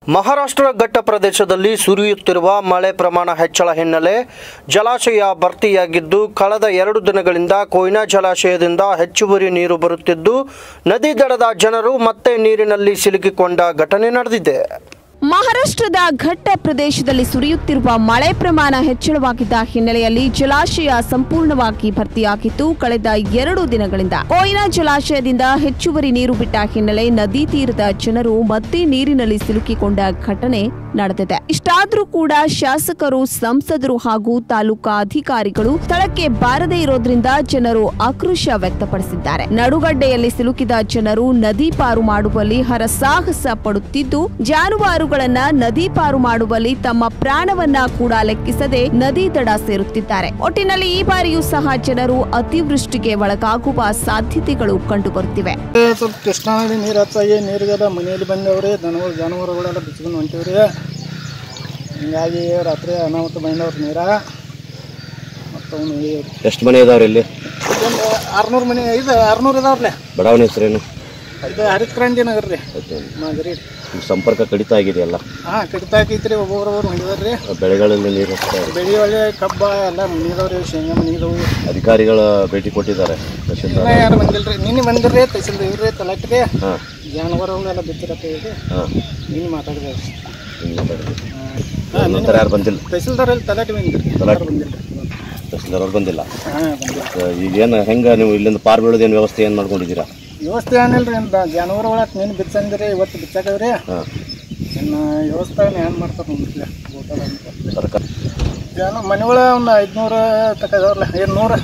ಮಹಾರಾಷ್ಟ್ರ ಘಟ್ಟ ಪ್ರದೇಶದಲ್ಲಿ ಸುರಿಯುತ್ತಿರುವ ಮಳೆ ಪ್ರಮಾಣ ಹೆಚ್ಚಳ ಹಿನ್ನೆಲೆ ಜಲಾಶಯ ಭರ್ತಿಯಾಗಿದ್ದು ಕಳೆದ ಎರಡು ದಿನಗಳಿಂದ ಕೊಯ್ನಾ ಜಲಾಶಯದಿಂದ ಹೆಚ್ಚುವರಿ ನೀರು ಬರುತ್ತಿದ್ದು ನದಿ ದಡದ ಜನರು ಮತ್ತೆ ನೀರಿನಲ್ಲಿ ಸಿಲುಕಿಕೊಂಡ ಘಟನೆ ನಡೆದಿದೆ ಮಹಾರಾಷ್ಟ್ರದ ಘಟ್ಟ ಪ್ರದೇಶದಲ್ಲಿ ಸುರಿಯುತ್ತಿರುವ ಮಳೆ ಪ್ರಮಾಣ ಹೆಚ್ಚಳವಾಗಿದ್ದ ಹಿನ್ನೆಲೆಯಲ್ಲಿ ಜಲಾಶಯ ಸಂಪೂರ್ಣವಾಗಿ ಭರ್ತಿಯಾಗಿದ್ದು ಕಳೆದ ಎರಡು ದಿನಗಳಿಂದ ಕೊಯ್ನಾ ಜಲಾಶಯದಿಂದ ಹೆಚ್ಚುವರಿ ನೀರು ಬಿಟ್ಟ ಹಿನ್ನೆಲೆ ನದಿ ತೀರದ ಜನರು ಮತ್ತೆ ನೀರಿನಲ್ಲಿ ಸಿಲುಕಿಕೊಂಡ ಘಟನೆ ನಡೆದಿದೆ ಇಷ್ಟಾದ್ರೂ ಕೂಡ ಶಾಸಕರು ಸಂಸದರು ಹಾಗೂ ತಾಲೂಕಾ ಅಧಿಕಾರಿಗಳು ಸ್ಥಳಕ್ಕೆ ಬಾರದೇ ಇರೋದ್ರಿಂದ ಜನರು ಆಕ್ರೋಶ ವ್ಯಕ್ತಪಡಿಸಿದ್ದಾರೆ ನಡುಗಡ್ಡೆಯಲ್ಲಿ ಸಿಲುಕಿದ ಜನರು ನದಿ ಪಾರು ಮಾಡುವಲ್ಲಿ ಹರಸಾಹಸ ಪಡುತ್ತಿದ್ದು ಜಾನುವಾರುಗಳನ್ನ ನದಿ ಪಾರು ಮಾಡುವಲ್ಲಿ ತಮ್ಮ ಪ್ರಾಣವನ್ನ ಕೂಡ ಲೆಕ್ಕಿಸದೆ ನದಿ ದಡ ಸೇರುತ್ತಿದ್ದಾರೆ ಒಟ್ಟಿನಲ್ಲಿ ಈ ಬಾರಿಯೂ ಸಹ ಜನರು ಅತಿವೃಷ್ಟಿಗೆ ಒಳಗಾಗುವ ಸಾಧ್ಯತೆಗಳು ಕಂಡುಬರುತ್ತಿವೆ ಏ, ಸ್ವಲ್ಪ ಕೃಷ್ಣಾ ನದಿ ನೀರು ಹತ್ತಾಗಿ ನೀರಿಗೆಲ್ಲ ಮನೆಯಲ್ಲಿ ಬಂದವ್ರಿ ದನಗಳು ಜಾನುವಾರುಗಳೆಲ್ಲ ಬಿಚ್ಕೊಂಡು ಹೊಂಟಿವ್ರಿ ಹಿಂಗಾಗಿ ರಾತ್ರಿ ಅನಾಹುತ ಬಂದವ್ರಿ ನೀರ ಮತ್ತು ಅವನು ಎಷ್ಟು ಮನೆ ಇದಾವ್ರಿ ಇಲ್ಲಿ ಒಂದು ಆರ್ನೂರು ಮನೆ ಇದು ಆರ್ನೂರು ಇದಾವ್ರಲ್ಲ ಬಡಾವಣೆ ಹೆಸರೇನು ಇದು ಹರಿತ್ಕ್ರಾಂತಿ ನಗರ ರೀ ಮಾದರಿ ಈಗ ಸಂಪರ್ಕ ಕಡಿತ ಆಗಿದೆಯಲ್ಲ ಹಾಂ ಕಡಿತಾ ಐತ್ರಿ ಒಬ್ಬೊಬ್ರೊಬ್ರು ಹೊಂದಿದಾರ್ರಿ ಬೆಳೆಗಳಲ್ಲಿ ನೀರು ಹೋಗ್ತಾ ಇದೆ. ಬೆಳೆ ಒಳ್ಳೆ ಕಬ್ಬ ಎಲ್ಲ ಮುನಿದವ್ರಿ ಶೇಂಗಾ ಮುನಿದವು ಅಧಿಕಾರಿಗಳ ಭೇಟಿ ಕೊಟ್ಟಿದ್ದಾರೆ ತಹಶೀಲ್ದಾರ್ ಇನ್ನ ಯಾರು ಬಂದಿಲ್ರಿ ನಿನ್ನೆ ಬಂದಿರ್ರಿ ತಹಸೀಲ್ದಾರ್ ಇವ್ರಿ ತಲಾಟ್ರಿ ಹಾಂ ಜಾನುವಾರುಗಳೆಲ್ಲ ಬಿತ್ತಿರತ್ತೆ ಹೇಳಿ ಹಾಂ ನಿನ್ನೆ ಮಾತಾಡಿದೆ ಹಿಂಗೆ ಮಾತಾಡಿದ್ವಿ ಹಾಂ ನಂತರ ಯಾರು ಬಂದಿಲ್ಲ ತಹಸೀಲ್ದಾರ್ ಅಲ್ಲಿ ತಲಾಟಿ ಬಂದಿರಿ ತಲಾಟಿ. ಬಂದಿಲ್ರಿ ತಹಶೀಲ್ದಾರ್ ಅವ್ರು ಬಂದಿಲ್ಲ ಹಾಂ ಬಂದಿಲ್ಲ ಈಗೇನು ಹೆಂಗೆ ನೀವು ಇಲ್ಲಿಂದ ಪಾರ್ ಬೀಳೋದೇನು ವ್ಯವಸ್ಥೆ ಏನು ಮಾಡ್ಕೊಂಡಿದ್ದೀರಾ ವ್ಯವಸ್ಥೆ ಏನಿಲ್ಲ ರೀ ಅಂತ ಜಾನುವಾರು ಒಳಗೆ ನೀನು ಬಿಚ್ಚಂದಿರಿ ಇವತ್ತು ಬಿಚ್ಚಾಕವ್ರಿ ಹಾಂ ಇನ್ನು ವ್ಯವಸ್ಥೆ ಏನು ಮಾಡ್ತಾರೆ ನೋಡ್ರಿ ಗೊತ್ತಲ್ಲ ಅಂತ ಸರ್ಕಾರ ಜಾನು ಮನೆಗಳ ಒಂದು ಐದುನೂರು ತಕ ಇದಾವ್ರಲ್ಲ ಏನು ನೂರು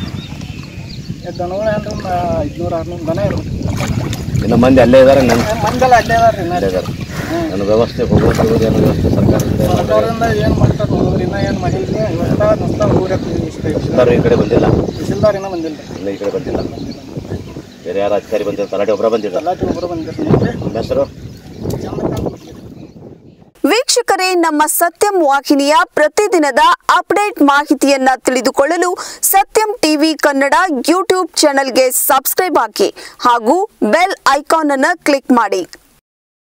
ದನಗಳ ಅಂದ್ರೆ ಒಂದು ಐದುನೂರು ಆರುನೂರು ದನ ಇರ್ಬೇಕು ಇನ್ನು ಮಂದಿ ಅಲ್ಲೇ ಇದ್ದಾರೆ ನನ್ನ ಮಂದೆಲ್ಲ ಅಲ್ಲೇ ಅದಾರ ರೀ ಅಲ್ಲೇ ಇದ್ದಾರೆ ನನ್ನ ವ್ಯವಸ್ಥೆ ಹೋಗೋದು ಏನು ವ್ಯವಸ್ಥೆ ಸರ್ಕಾರದಿಂದ ಏನ್ ಮಾಡಿದೆ? ಸರ್ಕಾರದಿಂದ ಏನು ಮಾಡ್ತಾರೆ ನೋಡ್ರಿ ಇನ್ನೂ ಏನು ಮಾಡಿಲ್ಲ ಇವತ್ತ ನುಸ್ತಾ ಊರೇ ಇಷ್ಟ ಸರ್ಕಾರ ಈ ಕಡೆ ಬಂದಿಲ್ಲ ತಹಸೀಲ್ದಾರ್ ಇನ್ನೂ ಬಂದಿಲ್ಲ ರೀ ಇನ್ನು ಈ ಕಡೆ ಬಂದಿಲ್ಲ ಬೇರೆ ಯಾರು ಅಧಿಕಾರಿ ಬಂದಿಲ್ಲ ತಲಾಟೆ ಒಬ್ಬರ ಬಂದಿದ್ದಾರೆ ತಲಾಟಿ ಒಬ್ಬರು ಬಂದಿರಿ ನೋಡ್ರಿ ನಿಮ್ಮ ಹೆಸರು ಚಂದ್ರಕಾಂತ್ ಕೊಡ್ತೀರಿ ವೀಕ್ಷಕರೇ ನಮ್ಮ ಸತ್ಯಂ ವಾಹಿನಿಯ ಪ್ರತಿದಿನದ ಅಪ್ಡೇಟ್ ಮಾಹಿತಿಯನ್ನ ತಿಳಿದುಕೊಳ್ಳಲು ಸತ್ಯಂ ಟಿವಿ ಕನ್ನಡ ಯೂಟ್ಯೂಬ್ ಚಾನೆಲ್ಗೆ ಸಬ್ಸ್ಕ್ರೈಬ್ ಹಾಕಿ ಹಾಗೂ ಬೆಲ್ ಐಕಾನ್ ಅನ್ನು ಕ್ಲಿಕ್ ಮಾಡಿ